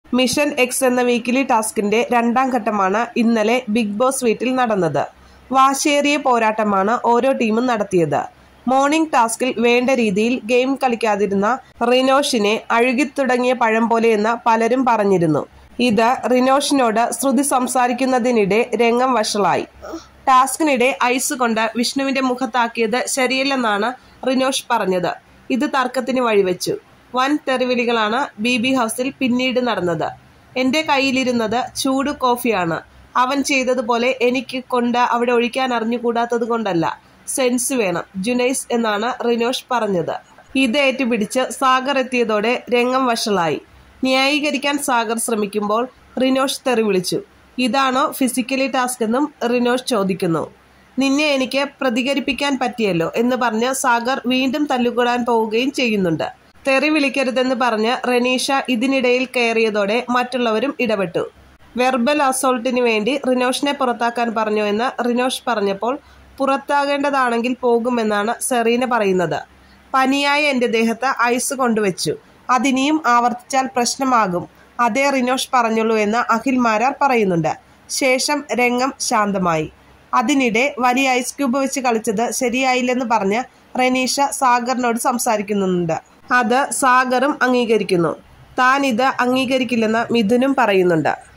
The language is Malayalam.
മിഷൻ എക്സ് എന്ന വീക്കിലി ടാസ്കിന്റെ രണ്ടാം ഘട്ടമാണ് ഇന്നലെ ബിഗ് ബോസ് വീട്ടിൽ നടന്നത് വാശിയേറിയ പോരാട്ടമാണ് ഓരോ ടീമും നടത്തിയത് മോർണിംഗ് ടാസ്കിൽ വേണ്ട രീതിയിൽ ഗെയിം കളിക്കാതിരുന്ന റിനോഷിനെ അഴുകിത്തുടങ്ങിയ പഴം പോലെയെന്ന് പലരും പറഞ്ഞിരുന്നു ഇത് റിനോഷിനോട് ശ്രുതി സംസാരിക്കുന്നതിനിടെ രംഗം വഷളായി ടാസ്കിനിടെ ഐസ് കൊണ്ട് വിഷ്ണുവിന്റെ മുഖത്താക്കിയത് ശരിയല്ലെന്നാണ് റിനോഷ് പറഞ്ഞത് ഇത് തർക്കത്തിന് വഴിവെച്ചു വൻ തെറിവിളികളാണ് ബി ബി ഹൗസിൽ പിന്നീട് നടന്നത് എന്റെ കയ്യിലിരുന്നത് ചൂട് കോഫിയാണ് അവൻ ചെയ്തതുപോലെ എനിക്ക് കൊണ്ട് അവിടെ ഒഴിക്കാൻ അറിഞ്ഞുകൂടാത്തത് കൊണ്ടല്ല സെൻസ് വേണം ജുനൈസ് എന്നാണ് റിനോഷ് പറഞ്ഞത് ഇത് ഏറ്റുപിടിച്ച് സാഗർ എത്തിയതോടെ രംഗം വഷളായി ന്യായീകരിക്കാൻ സാഗർ ശ്രമിക്കുമ്പോൾ റിനോഷ് തെറി വിളിച്ചു ഇതാണോ ഫിസിക്കലി ടാസ്ക് എന്നും റിനോഷ് ചോദിക്കുന്നു നിന്നെ എനിക്ക് പ്രതികരിപ്പിക്കാൻ പറ്റിയല്ലോ എന്ന് പറഞ്ഞ് സാഗർ വീണ്ടും തല്ലുകൂടാൻ പോവുകയും ചെയ്യുന്നുണ്ട് തെറി വിളിക്കരുതെന്ന് പറഞ്ഞ് റനീഷ ഇതിനിടയിൽ കയറിയതോടെ മറ്റുള്ളവരും ഇടപെട്ടു വെർബൽ അസോൾട്ടിന് വേണ്ടി റിനോഷിനെ പുറത്താക്കാൻ പറഞ്ഞു എന്ന് റിനോഷ് പറഞ്ഞപ്പോൾ പുറത്താകേണ്ടതാണെങ്കിൽ പോകുമെന്നാണ് സെറീന പറയുന്നത് പനിയായ എന്റെ ദേഹത്ത് ഐസ് കൊണ്ടുവച്ചു അതിനിയും ആവർത്തിച്ചാൽ പ്രശ്നമാകും അതേ റിനോഷ് പറഞ്ഞുള്ളൂ എന്ന് അഖിൽ മാരാർ പറയുന്നുണ്ട് ശേഷം രംഗം ശാന്തമായി അതിനിടെ വലിയ ഐസ് ക്യൂബ് വെച്ച് കളിച്ചത് ശരിയായില്ലെന്ന് പറഞ്ഞ് റനീഷ സാഗറിനോട് സംസാരിക്കുന്നുണ്ട് അത് സാഗറും അംഗീകരിക്കുന്നു താൻ ഇത് അംഗീകരിക്കില്ലെന്ന് മിഥുനും പറയുന്നുണ്ട്